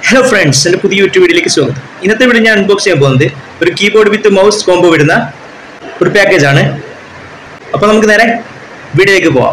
hello friends എൻ്റെ പുതിയ YouTube വീഡിയോയിലേക്ക് സ്വാഗതം ഇന്നത്തെ വീഡിയോ ഞാൻ അൺബോക്സ് ചെയ്യാൻ പോകുന്നത് ഒരു കീബോർഡ് വിത്ത് മൗസ് കോംബോ വരുന്ന ഒരു പാക്കേജ് ആണ് അപ്പോൾ നമുക്ക് നേരെ വീഡിയോയിലേക്ക് പോവാം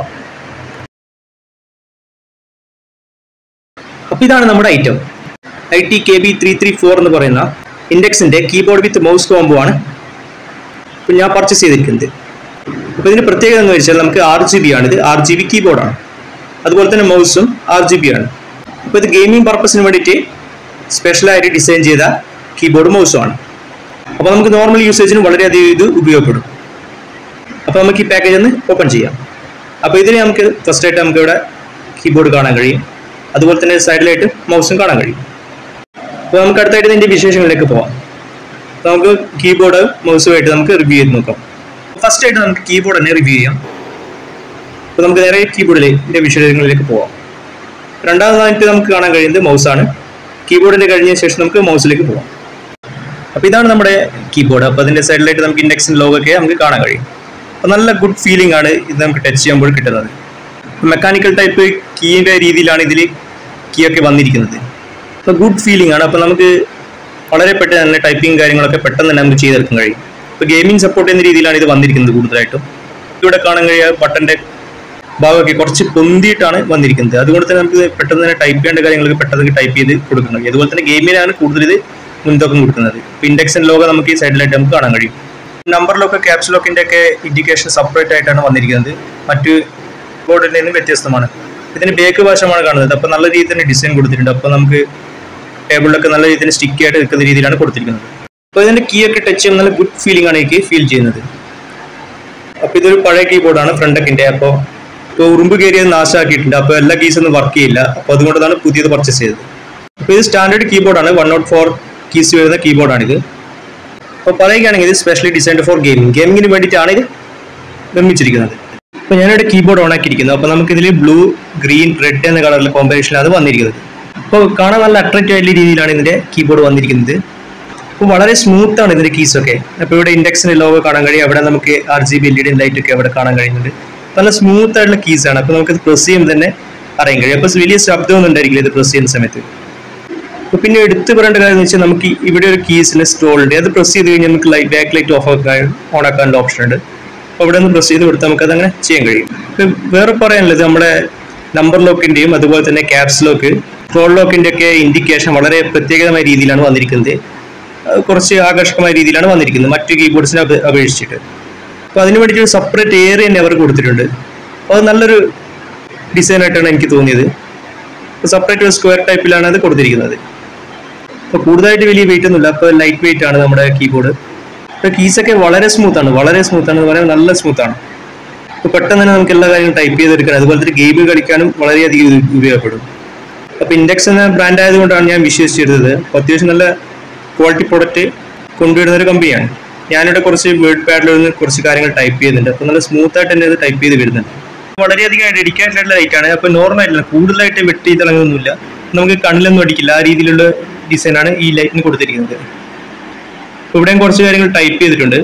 അപ്പോൾ ഇതാണ് നമ്മുടെ item I T K B three three four എന്ന് പറയുന്ന ഇൻഡെക്സിൻ്റെ കീബോർഡ് വിത്ത് മൗസ് കോംബോ ആണ് ഇപ്പോൾ ഞാൻ പർച്ചേസ് ചെയ്തിരിക്കുന്നത് അപ്പോൾ ഇതിന് പ്രത്യേകത എന്ന് വെച്ചാൽ നമുക്ക് ആർ ജി ബി ആണ് ഇത് ആർ ജി ബി കീബോർഡാണ് അതുപോലെ തന്നെ മൗസും ആർ ജി ബി ആണ് അപ്പോൾ ഇത് ഗെയിമിംഗ് പർപ്പസിന് വേണ്ടിയിട്ട് സ്പെഷ്യലായിട്ട് ഡിസൈൻ ചെയ്ത കീബോർഡ് മൗസും ആണ് അപ്പോൾ നമുക്ക് നോർമൽ യൂസേജിന് വളരെയധികം ഇത് ഉപയോഗപ്പെടും അപ്പോൾ നമുക്ക് ഈ പാക്കേജ് ഒന്ന് ഓപ്പൺ ചെയ്യാം അപ്പോൾ ഇതിൽ നമുക്ക് ഫസ്റ്റ് ആയിട്ട് നമുക്ക് ഇവിടെ കീബോർഡ് കാണാൻ കഴിയും അതുപോലെ തന്നെ സൈഡിലായിട്ട് മൗസും കാണാൻ കഴിയും അപ്പോൾ നമുക്ക് അടുത്തായിട്ട് ഇതിൻ്റെ വിശേഷങ്ങളിലേക്ക് പോവാം അപ്പോൾ നമുക്ക് കീബോർഡ് മൗസുമായിട്ട് നമുക്ക് റിവ്യൂ ചെയ്ത് നോക്കാം ഫസ്റ്റ് ആയിട്ട് നമുക്ക് കീബോർഡ് തന്നെ റിവ്യൂ ചെയ്യാം അപ്പോൾ നമുക്ക് നേരെ കീബോർഡിലെ ഇതിൻ്റെ വിശേഷങ്ങളിലേക്ക് പോവാം രണ്ടാമതായിട്ട് നമുക്ക് കാണാൻ കഴിയുന്നത് മൗസാണ് കീബോർഡിൻ്റെ കഴിഞ്ഞ ശേഷം നമുക്ക് മൗസിലേക്ക് പോവാം അപ്പോൾ ഇതാണ് നമ്മുടെ കീബോർഡ് അപ്പോൾ അതിൻ്റെ സൈഡിലായിട്ട് നമുക്ക് ഇൻഡെക്സിൻ ലോഗൊക്കെ നമുക്ക് കാണാൻ കഴിയും അപ്പോൾ നല്ല ഗുഡ് ഫീലിംഗ് ആണ് ഇത് നമുക്ക് ടച്ച് ചെയ്യുമ്പോൾ കിട്ടുന്നത് മെക്കാനിക്കൽ ടൈപ്പ് കീയുടെ രീതിയിലാണ് ഇതിൽ കീ ഒക്കെ വന്നിരിക്കുന്നത് അപ്പോൾ ഗുഡ് ഫീലിംഗ് ആണ് അപ്പോൾ നമുക്ക് വളരെ പെട്ടെന്ന് തന്നെ ടൈപ്പിംഗ് കാര്യങ്ങളൊക്കെ പെട്ടെന്ന് തന്നെ നമുക്ക് ചെയ്തെടുക്കാൻ കഴിയും ഇപ്പോൾ ഗെയിമിംഗ് സപ്പോർട്ട് ചെയ്യുന്ന രീതിയിലാണ് ഇത് വന്നിരിക്കുന്നത് കൂടുതലായിട്ടും ഇവിടെ കാണാൻ കഴിയുക ബട്ടൻ്റെ ഭാഗമൊക്കെ കുറച്ച് പൊന്തിയിട്ടാണ് വന്നിരിക്കുന്നത് അതുകൊണ്ട് തന്നെ നമുക്ക് പെട്ടെന്ന് തന്നെ ടൈപ്പ് ചെയ്യേണ്ട കാര്യങ്ങളൊക്കെ പെട്ടെന്ന് ടൈപ്പ് ചെയ്ത് കൊടുക്കാൻ കഴിയും അതുപോലെ തന്നെ ഗെയിമിനാണ് കൂടുതൽ ഇത് മുൻതൂക്കം കൊടുക്കുന്നത് ഇപ്പോൾ ഇൻഡെക്ഷൻ ലോഗോ നമുക്ക് ഈ സൈഡിലായിട്ട് നമുക്ക് കാണാൻ കഴിയും നമ്പർ ലോക്ക് ക്യാപ്സ് ലോക്കിൻ്റെ ഒക്കെ ഇൻഡിക്കേഷൻ സെപ്പറേറ്റ് ആയിട്ടാണ് വന്നിരിക്കുന്നത് മറ്റ് ബോർഡിൽ നിന്നും വ്യത്യസ്തമാണ് ഇതിന് ബേക്ക് വശമാണ് കാണുന്നത് അപ്പോൾ നല്ല രീതിയിൽ തന്നെ ഡിസൈൻ കൊടുത്തിട്ടുണ്ട് അപ്പോൾ നമുക്ക് ടേബിളിലൊക്കെ നല്ല രീതിയിൽ സ്റ്റിക്കി ആയിട്ട് നിൽക്കുന്ന രീതിയിലാണ് കൊടുത്തിരിക്കുന്നത് അപ്പോൾ ഇതിൻ്റെ കീ ഒക്കെ ടച്ച് ചെയ്യുമ്പോൾ നല്ല ഗുഡ് ഫീലിംഗ് ആണ് എനിക്ക് ഫീൽ ചെയ്യുന്നത് അപ്പോൾ ഇതൊരു പഴയ കീബോർഡാണ് ഫ്രണ്ടൊക്കെ അപ്പോൾ ഇപ്പോൾ ഉറുമ്പ് കയറിയത് നാശമാക്കിയിട്ടുണ്ട് അപ്പോൾ എല്ലാ കീസ് ഒന്നും വർക്ക് ചെയ്യില്ല അപ്പോൾ അതുകൊണ്ടാണ് പുതിയത് പർച്ചേസ് ചെയ്തത് അപ്പോൾ ഇത് സ്റ്റാൻഡേർഡ് കീബോർഡാണ് വൺ നോട്ട് ഫോർ കീസ് വരുന്ന കീബോർഡാണിത് അപ്പോൾ പറയുകയാണെങ്കിൽ ഇത് സ്പെഷ്യലി ഡിസൈൻഡ് ഫോർ ഗെയിമിംഗ് ഗെയിമിങ്ങിന് വേണ്ടിയിട്ടാണ് ഇത് നിർമ്മിച്ചിരിക്കുന്നത് അപ്പോൾ ഞാനിവിടെ കീബോർഡ് ഓൺ ആക്കിയിരിക്കുന്നത് അപ്പോൾ നമുക്കിതിൽ ബ്ലൂ ഗ്രീൻ റെഡ് എന്ന കളറിലെ കോമ്പിനേഷനിലാണ് വന്നിരിക്കുന്നത് അപ്പോൾ കാണാൻ നല്ല അട്രാക്റ്റീവ് ആയിട്ടുള്ള രീതിയിലാണ് ഇതിൻ്റെ കീബോർഡ് വന്നിരിക്കുന്നത് അപ്പോൾ വളരെ സ്മൂത്ത് ആണ് ഇതിന്റെ കീസ് ഒക്കെ അപ്പോൾ ഇവിടെ ഇൻഡെക്സിന്റെ ലോഗോ കാണാൻ കഴിയും അവിടെ നമുക്ക് R G B L E D light ഒക്കെ അവിടെ കാണാൻ കഴിയുന്നുണ്ട് നല്ല സ്മൂത്ത് ആയിട്ടുള്ള കീസ് ആണ് അപ്പോൾ നമുക്ക് ഇത് പ്രസ് ചെയ്യുമ്പോൾ തന്നെ അറിയാൻ കഴിയും അപ്പോൾ വലിയ ശബ്ദമൊന്നും ഉണ്ടായിരിക്കില്ല ഇത് പ്രസ് ചെയ്യുന്ന സമയത്ത് അപ്പോൾ പിന്നെ എടുത്തു പറയേണ്ട കാര്യം എന്ന് വെച്ചാൽ നമുക്ക് ഈ- ഇവിടെ ഒരു കീസിന് സ്റ്റോൾ ഉണ്ട് അത് പ്രസ് ചെയ്ത് കഴിഞ്ഞാൽ നമുക്ക് ലൈറ്റ് ബാക്ക് ലൈറ്റ് ഓഫ് ആക്കാൻ ഓൺ ആക്കാനുള്ള ഓപ്ഷൻ ഉണ്ട് അപ്പോൾ ഇവിടെ നിന്ന് പ്രസ് ചെയ്ത് കൊടുത്താൽ നമുക്ക് അതങ്ങനെ ചെയ്യാൻ കഴിയും ഇപ്പം വേറെ പറയാനുള്ളത് നമ്മുടെ നമ്പർ ലോക്കിന്റെയും അതുപോലെ തന്നെ ക്യാപ്സ് ലോക്ക് സ്ക്രോൾ ലോക്കിന്റെ ഒക്കെ ഇൻഡിക്കേഷൻ വളരെ പ്രത്യേകമായ രീതിയിലാണ് വന്നിരിക്കുന്നത് അത് കുറച്ച് ആകർഷകമായ രീതിയിലാണ് വന്നിരിക്കുന്നത് മറ്റു കീബോർഡ്സിനെ അപേ- അപേക്ഷിച്ചിട്ട് അപ്പോൾ അതിന് വേണ്ടിയിട്ട് ഒരു സെപ്പറേറ്റ് ഏരിയ തന്നെ അവർ കൊടുത്തിട്ടുണ്ട് അപ്പോൾ അത് നല്ലൊരു ഡിസൈൻ ആയിട്ടാണ് എനിക്ക് തോന്നിയത് സെപ്പറേറ്റ് ഒരു സ്ക്വയർ ടൈപ്പിലാണ് അത് കൊടുത്തിരിക്കുന്നത് അപ്പോൾ കൂടുതലായിട്ട് വലിയ വെയിറ്റ് ഒന്നുമില്ല അപ്പോൾ ലൈറ്റ് വെയിറ്റ് ആണ് നമ്മുടെ കീബോർഡ് ഇപ്പോൾ കീസൊക്കെ വളരെ സ്മൂത്ത് ആണ് വളരെ സ്മൂത്ത് ആണ് എന്ന് പറയാൻ നല്ല സ്മൂത്ത് ആണ് അപ്പോൾ പെട്ടെന്ന് തന്നെ നമുക്ക് എല്ലാ കാര്യങ്ങളും ടൈപ്പ് ചെയ്തെടുക്കാൻ അതുപോലെ തന്നെ ഗെയിം കളിക്കാനും വളരെയധികം ഇത് ഉപയോഗപ്പെടും അപ്പോൾ ഇൻഡെക്സ് എന്ന ബ്രാൻഡ് ആയതുകൊണ്ടാണ് ഞാൻ വിശ്വസിച്ചെടുത്തത് അപ്പോൾ അത്യാവശ്യം നല്ല ക്വാളിറ്റി പ്രൊഡക്റ്റ് കൊണ്ടുവരുന്ന ഒരു കമ്പനിയാണ് ഞാനിവിടെ കുറച്ച് വേർഡ് പാഡിൽ നിന്ന് കുറച്ച് കാര്യങ്ങൾ ടൈപ്പ് ചെയ്യുന്നുണ്ട് അപ്പോൾ നല്ല സ്മൂത്ത് ആയിട്ട് തന്നെ ഇത് ടൈപ്പ് ചെയ്ത് വരുന്നുണ്ട് വളരെയധികം ഡെഡിക്കേറ്റഡ് ആയിട്ടുള്ള ലൈറ്റാണ് അപ്പോൾ നോർമൽ ആയിട്ടില്ല കൂടുതലായിട്ട് വെട്ടി തിളങ്ങുന്നില്ല നമുക്ക് കണ്ണിലൊന്നും അടിക്കില്ല ആ രീതിയിലുള്ള ഡിസൈനാണ് ഈ ലൈറ്റിന് കൊടുത്തിരിക്കുന്നത് അപ്പോൾ ഇവിടെയും കുറച്ച് കാര്യങ്ങൾ ടൈപ്പ് ചെയ്തിട്ടുണ്ട്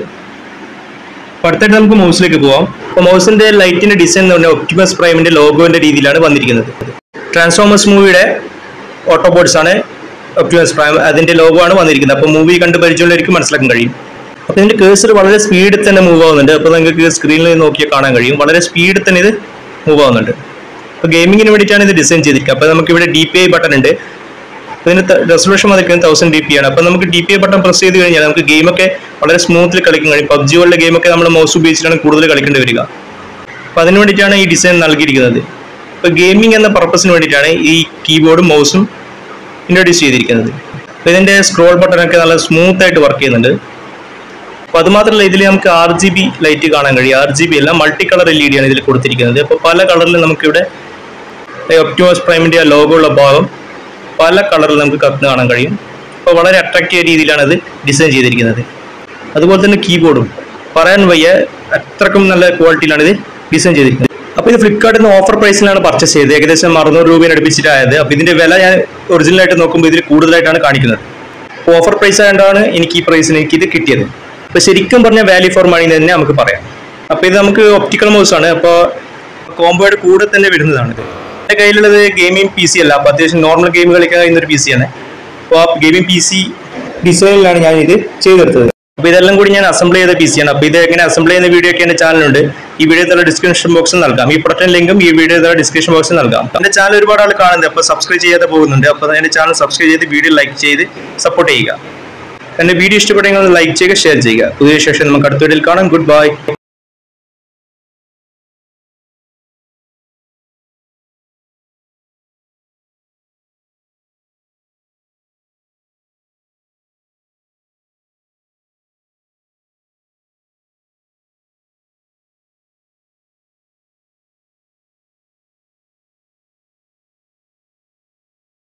അപ്പോൾ അടുത്തായിട്ട് നമുക്ക് മൗസിലേക്ക് പോവാം അപ്പോൾ മൗസിന്റെ ലൈറ്റിന്റെ ഡിസൈൻ എന്ന് പറഞ്ഞാൽ ഒപ്റ്റിമസ് പ്രൈമിന്റെ ലോഗോന്റെ രീതിയിലാണ് വന്നിരിക്കുന്നത് ട്രാൻസ്ഫോമേഴ്സ് മൂവിയുടെ ഓട്ടോബോട്ട്സ് ആണ് ഒപ്റ്റിമസ് പ്രൈം അതിന്റെ ലോഗോ ആണ് വന്നിരിക്കുന്നത് അപ്പോൾ മൂവി കണ്ട് പരിചയമുള്ളവർക്ക് മനസ്സിലാക്കാൻ കഴിയും അപ്പോൾ ഇതിന്റെ കേസർ വളരെ സ്പീഡിൽ തന്നെ മൂവ് ആവുന്നുണ്ട് അപ്പോൾ നിങ്ങൾക്ക് സ്ക്രീനിൽ നോക്കിയാൽ കാണാൻ കഴിയും വളരെ സ്പീഡിൽ തന്നെ ഇത് മൂവ് ആവുന്നുണ്ട് അപ്പോൾ ഗെയിമിങ്ങിന് വേണ്ടിയിട്ടാണ് ഇത് ഡിസൈൻ ചെയ്തിരിക്കുന്നത് അപ്പോൾ നമുക്ക് ഇവിടെ ഡി പി ഐ ബട്ടൺ ഉണ്ട് ഇതിന് റെസൊല്യൂഷൻ വന്നിരിക്കുന്നത് തൗസൻഡ് ഡി പി ആണ് അപ്പോൾ നമുക്ക് D P I button press ചെയ്ത് കഴിഞ്ഞാൽ നമുക്ക് ഗെയിമൊക്കെ വളരെ സ്മൂത്തിൽ കളിക്കാൻ കഴിയും പബ്ജി പോലുള്ള ഗെയിമൊക്കെ നമ്മൾ മൗസ് ഉപയോഗിച്ചിട്ടാണ് കൂടുതൽ കളിക്കേണ്ടി വരിക അപ്പോൾ അതിന് വേണ്ടിയിട്ടാണ് ഈ ഡിസൈൻ നൽകിയിരിക്കുന്നത് ഇപ്പോൾ ഗെയിമിംഗ് എന്ന പർപ്പസിന് വേണ്ടിയിട്ടാണ് ഈ കീബോർഡും മൗസും ഇൻട്രൊഡ്യൂസ് ചെയ്തിരിക്കുന്നത് അപ്പോൾ ഇതിൻ്റെ സ്ക്രോൾ ബട്ടണൊക്കെ നല്ല സ്മൂത്ത് ആയിട്ട് വർക്ക് ചെയ്യുന്നുണ്ട് അപ്പോൾ അത് മാത്രമല്ല ഇതിൽ നമുക്ക് ആർ ജി ബി ലൈറ്റ് കാണാൻ കഴിയും ആർ ജി ബി അല്ല multi colour L E D ആണ് ഇതിൽ കൊടുത്തിരിക്കുന്നത് അപ്പോൾ പല കളറിൽ നമുക്കിവിടെ ഒപ്റ്റിമസ് പ്രൈമിൻ്റെ ആ ലോഗോ ഉള്ള ഭാഗം പല കളറിൽ നമുക്ക് കത്ത് കാണാൻ കഴിയും അപ്പോൾ വളരെ അട്രാക്റ്റീവ് രീതിയിലാണ് അത് ഡിസൈൻ ചെയ്തിരിക്കുന്നത് അതുപോലെ തന്നെ കീബോർഡും പറയാൻ വയ്യ അത്രക്കും നല്ല ക്വാളിറ്റിയിലാണ് ഇത് ഡിസൈൻ ചെയ്തിരിക്കുന്നത് അപ്പോൾ ഇത് ഫ്ലിപ്കാർട്ടിൽ നിന്ന് ഓഫർ പ്രൈസിലാണ് പർച്ചേസ് ചെയ്തത് ഏകദേശം അറുന്നൂറ് രൂപയാണ് അടുപ്പിച്ചിട്ടായത് അപ്പോൾ ഇതിന്റെ വില ഞാൻ ഒറിജിനലായിട്ട് നോക്കുമ്പോൾ ഇതിൽ കൂടുതലായിട്ടാണ് കാണിക്കുന്നത് അപ്പോൾ ഓഫർ പ്രൈസ് ആയതുകൊണ്ടാണ് എനിക്ക് ഈ പ്രൈസിന് എനിക്ക് ഇത് കിട്ടിയത് അപ്പോൾ ശരിക്കും പറഞ്ഞ വാല്യൂ ഫോർ മണി എന്ന് തന്നെ നമുക്ക് പറയാം അപ്പോൾ ഇത് നമുക്ക് ഒപ്റ്റിക്കൽ മൗസ് ആണ് അപ്പോൾ കോംബോയുടെ കൂടെ തന്നെ വരുന്നതാണ് ഇത് എൻ്റെ കയ്യിലുള്ളത് ഗെയിമിംഗ് പി സി അല്ല അപ്പോൾ അത്യാവശ്യം നോർമൽ ഗെയിം കളിക്കാൻ കഴിയുന്ന ഒരു പി സി ആണ് കോപ്പ് ഗെയിമിംഗ് പി സി ഡിസൈനിലാണ് ഞാൻ ഇത് ചെയ്തെടുത്തത് അപ്പോൾ ഇതെല്ലാം കൂടി ഞാൻ അസംബിൾ ചെയ്ത പി സിയാണ് അപ്പോൾ ഇത് എങ്ങനെ അസംബിൾ ചെയ്യുന്ന വീഡിയോ ഒക്കെ എൻ്റെ ചാനലുണ്ട് ഈ വീഡിയോ തന്നെ ഡിസ്ക്രിപ്ഷൻ ബോക്സിൽ നൽകാം ഈ പ്രൊട്ടക്ഷൻ ലിങ്കും ഈ വീഡിയോ തന്നെ ഡിസ്ക്രിപ്ഷൻ ബോക്സിൽ നൽകാം എൻ്റെ ചാനൽ ഒരുപാട് ആൾ കാണുന്നുണ്ട് അപ്പോൾ സബ്സ്ക്രൈബ് ചെയ്യാതെ പോകുന്നുണ്ട് അപ്പോൾ എൻ്റെ ചാനൽ സബ്സ്ക്രൈബ് ചെയ്ത് വീഡിയോ ലൈക്ക് ചെയ്ത് സപ്പോർട്ട് ചെയ്യുക എൻ്റെ വീഡിയോ ഇഷ്ടപ്പെട്ടെങ്കിൽ ഒന്ന് ലൈക്ക് ചെയ്യുക ഷെയർ ചെയ്യുക പുതിയ ശേഷം നമുക്ക് അടുത്ത വീഡിയോയിൽ കാണാം ഗുഡ് ബൈ